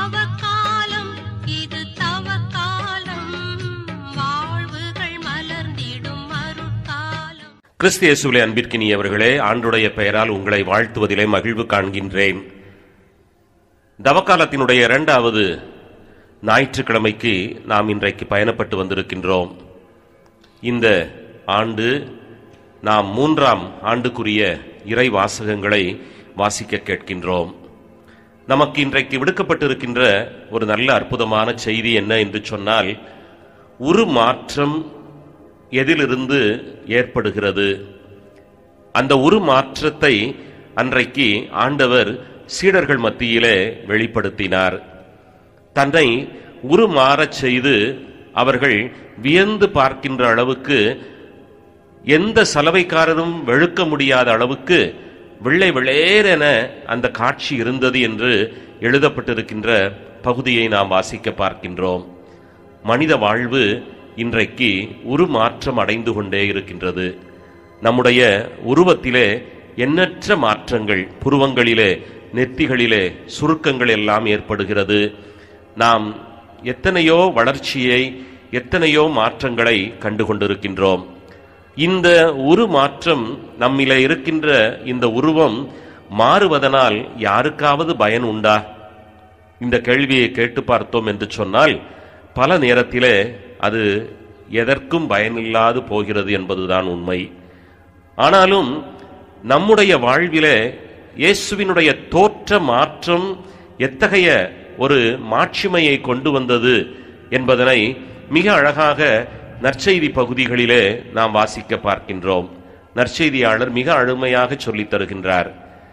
தவக்காலம் இது தவக்காலம் வாழ்வுகள் மலர்ந்திடும் அருட்காலம் கிறிஸ்து இயேசுவிலே அன்பிற்கினியவர்களே ஆண்டுடைய பெயரால் உங்களை வாழ்த்துவதிலே மகிழ்வு காண்கின்றேன் தவக்காலத்தினுடைய இரண்டாவது ஞாயிற்றுக்கிழமைக்கு நாம் இன்றைக்கு பயணப்பட்டு வந்திருக்கின்றோம் இந்த ஆண்டு நாம் மூன்றாம் ஆண்டுக்குரிய இறை வாசகங்களை வாசிக்க கேட்கின்றோம் நமக்கு இன்றைக்கு விடுக்கப்பட்டிருக்கின்ற ஒரு நல்ல அற்புதமான செய்தி என்ன என்று சொன்னால் உருமாற்றம் எதிலிருந்து ஏற்படுகிறது அந்த உரு மாற்றத்தை அன்றைக்கு ஆண்டவர் சீடர்கள் மத்தியிலே வெளிப்படுத்தினார் தன்னை உருமாறச் செய்து அவர்கள் வியந்து பார்க்கின்ற அளவுக்கு எந்த சலவைக்காரரும் வெளுக்க முடியாத அளவுக்கு வெள்ளை வெளேரென அந்த காட்சி இருந்தது என்று எழுதப்பட்டிருக்கின்ற பகுதியை நாம் வாசிக்க பார்க்கின்றோம் மனித வாழ்வு இன்றைக்கு உருமாற்றம் அடைந்து கொண்டே இருக்கின்றது நம்முடைய உருவத்திலே எண்ணற்ற மாற்றங்கள் புருவங்களிலே நெத்திகளிலே சுருக்கங்கள் எல்லாம் ஏற்படுகிறது நாம் எத்தனையோ வளர்ச்சியை எத்தனையோ மாற்றங்களை கண்டு கொண்டிருக்கின்றோம் இந்த உரு மாற்றம் நம்மிலே இருக்கின்ற இந்த உருவம் மாறுவதனால் யாருக்காவது பயன் உண்டா இந்த கேள்வியை கேட்டு பார்த்தோம் என்று சொன்னால் பல நேரத்திலே அது எதற்கும் பயனில்லாது போகிறது என்பதுதான் உண்மை ஆனாலும் நம்முடைய வாழ்விலே இயேசுவினுடைய தோற்ற மாற்றம் எத்தகைய ஒரு மாட்சிமையை கொண்டு வந்தது என்பதனை மிக அழகாக நற்செய்தி பகுதிகளிலே நாம் வாசிக்க பார்க்கின்றோம் நற்செய்தியாளர் மிக அழுமையாக சொல்லித் தருகின்றார்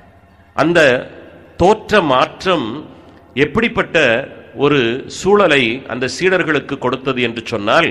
அந்த தோற்ற மாற்றம் எப்படிப்பட்ட ஒரு சூழலை அந்த சீடர்களுக்கு கொடுத்தது என்று சொன்னால்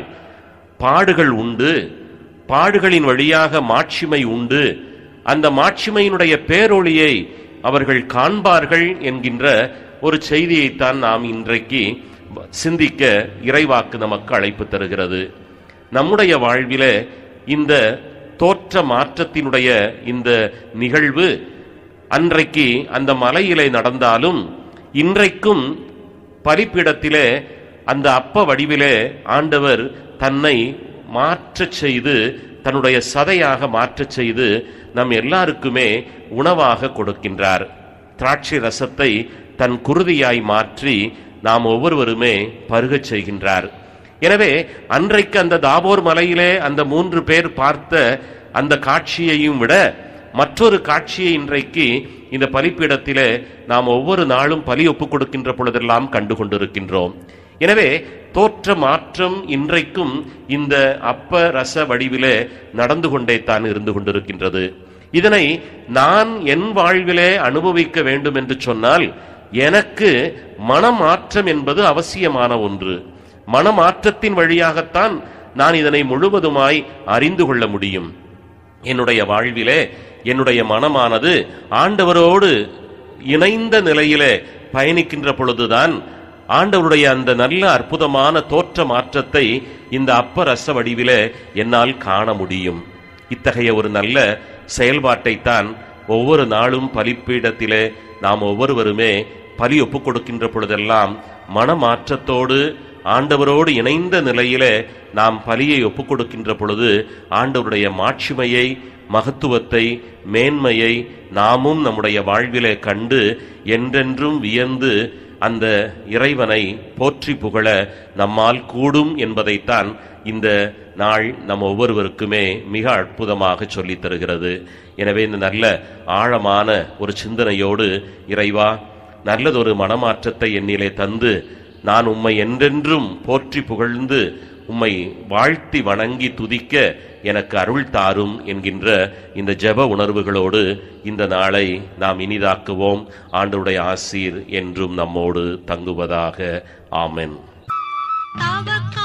பாடுகள் உண்டு பாடுகளின் வழியாக மாட்சிமை உண்டு அந்த மாட்சிமையினுடைய பேரொளியை அவர்கள் காண்பார்கள் என்கின்ற ஒரு செய்தியைத்தான் நாம் இன்றைக்கு சிந்திக்க இறைவாக்கு நமக்கு அழைப்பு தருகிறது நம்முடைய வாழ்விலே இந்த தோற்ற மாற்றத்தினுடைய இந்த நிகழ்வு அன்றைக்கு அந்த மலையிலே நடந்தாலும் இன்றைக்கும் பலிப்பிடத்திலே அந்த அப்ப வடிவிலே ஆண்டவர் தன்னை மாற்றச் செய்து தன்னுடைய சதையாக மாற்றச் செய்து நம் எல்லாருக்குமே உணவாக கொடுக்கின்றார் திராட்சை ரசத்தை தன் குருதியாய் மாற்றி நாம் ஒவ்வொருவருமே பருகச் செய்கின்றார் எனவே அன்றைக்கு அந்த தாபோர் மலையிலே அந்த மூன்று பேர் பார்த்த அந்த காட்சியையும் விட மற்றொரு காட்சியை இன்றைக்கு இந்த பலிப்பீடத்திலே நாம் ஒவ்வொரு நாளும் பலி ஒப்புக் கொடுக்கின்ற பொழுதெல்லாம் கண்டு கொண்டிருக்கின்றோம் எனவே தோற்ற மாற்றம் இன்றைக்கும் இந்த அப்ப ரச வடிவிலே நடந்து கொண்டே தான் இருந்து கொண்டிருக்கின்றது இதனை நான் என் வாழ்விலே அனுபவிக்க வேண்டும் என்று சொன்னால் எனக்கு மனமாற்றம் என்பது அவசியமான ஒன்று மனமாற்றத்தின் வழியாகத்தான் நான் இதனை முழுவதுமாய் அறிந்து கொள்ள முடியும் என்னுடைய வாழ்விலே என்னுடைய மனமானது ஆண்டவரோடு இணைந்த நிலையிலே பயணிக்கின்ற பொழுதுதான் ஆண்டவருடைய அந்த நல்ல அற்புதமான தோற்ற மாற்றத்தை இந்த அப்ப ரச வடிவிலே என்னால் காண முடியும் இத்தகைய ஒரு நல்ல செயல்பாட்டைத்தான் ஒவ்வொரு நாளும் பலிப்பீடத்திலே நாம் ஒவ்வொருவருமே பலி ஒப்புக் கொடுக்கின்ற பொழுதெல்லாம் மனமாற்றத்தோடு ஆண்டவரோடு இணைந்த நிலையிலே நாம் பலியை ஒப்புக் கொடுக்கின்ற பொழுது ஆண்டவருடைய மாட்சிமையை மகத்துவத்தை மேன்மையை நாமும் நம்முடைய வாழ்விலே கண்டு என்றென்றும் வியந்து அந்த இறைவனை போற்றி புகழ நம்மால் கூடும் என்பதைத்தான் இந்த நாள் நம் ஒவ்வொருவருக்குமே மிக அற்புதமாக சொல்லித் தருகிறது எனவே இந்த நல்ல ஆழமான ஒரு சிந்தனையோடு இறைவா நல்லதொரு மனமாற்றத்தை என்னிலே தந்து நான் உம்மை என்றென்றும் போற்றி புகழ்ந்து உம்மை வாழ்த்தி வணங்கி துதிக்க எனக்கு அருள் தாரும் என்கின்ற இந்த ஜெப உணர்வுகளோடு இந்த நாளை நாம் இனிதாக்குவோம் ஆண்டவருடைய ஆசீர் என்றும் நம்மோடு தங்குவதாக ஆமென் தவக்காலம்